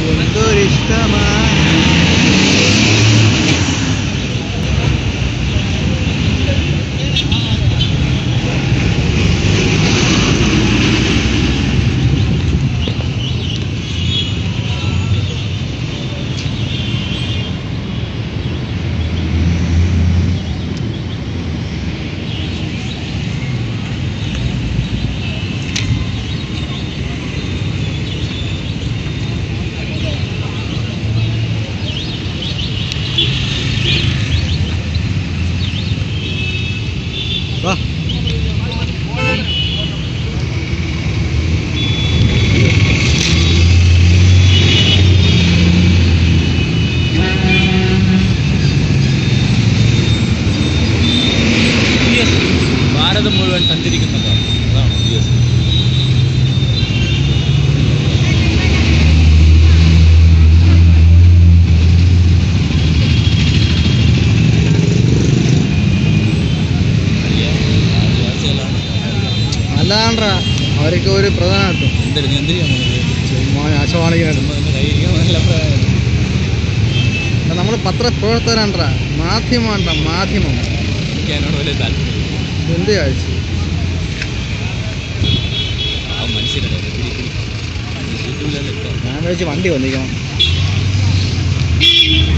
എന്തൊരിഷ്ടമാ വാ ഭാരതം മുഴുവൻ സഞ്ചരിക്കുന്നുണ്ടോ അതാണ് യു എസ് അല്ലാണ്ടാ അവരൊക്കെ ഒരു പ്രധാനത്വം എന്തൊരു നീ എന്ത് ചെയ്യാൻ ചുമ്മാ നാശമാണെങ്കിലും കയ്യിരിക്കാൻ നല്ല നമ്മൾ പത്രപ്രവർത്തകരാണ്ടാ മാധ്യമമാണ്ട മാധ്യമം എനിക്ക് അതിനോട് വലിയ താല്പര്യം എന്ത് കാഴ്ച ആ മനുഷ്യരുടെ യൂട്യൂബിലല്ലേ ഞാൻ കഴിച്ച് വണ്ടി വന്നിരിക്കണം